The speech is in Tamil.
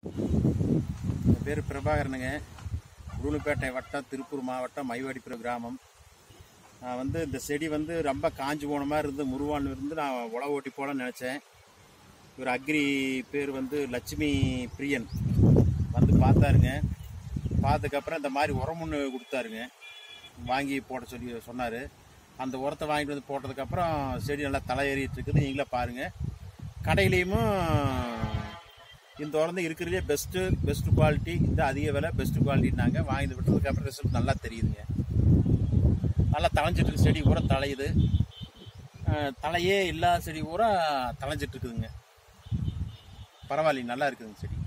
என் பேர் பிரபாகரனுங்க உடுமலைப்பேட்டை வட்டம் திருப்பூர் மாவட்டம் மைவாடிப்புற கிராமம் நான் வந்து இந்த செடி வந்து ரொம்ப காஞ்சு போன மாதிரி இருந்து முருவான் இருந்து நான் உழவு ஓட்டி போடலாம்னு நினச்சேன் இவர் அக்ரி பேர் வந்து லட்சுமி பிரியன் வந்து பார்த்தாருங்க பார்த்ததுக்கப்புறம் இந்த மாதிரி உரம் ஒன்று கொடுத்தாருங்க வாங்கி போட சொல்லி சொன்னார் அந்த உரத்தை வாங்கிட்டு வந்து போட்டதுக்கப்புறம் செடி நல்லா தலை ஏறிட்டு இருக்குது நீங்களே பாருங்கள் கடையிலையும் இந்த உரம் இருக்கிறதுலே பெஸ்ட்டு பெஸ்ட் குவாலிட்டி இந்த அதிக விலை பெஸ்ட் குவாலிட்டினாங்க வாங்கி விட்டதுக்கப்புறம் ரிசல்ட் நல்லா தெரியுதுங்க நல்லா தளைஞ்சிட்டு இருக்கு செடி பூரா தலையுது அஹ் தலையே இல்லாத செடி பூரா தளைஞ்சிட்டு இருக்குதுங்க பரவாயில்லைங்க நல்லா இருக்குதுங்க செடி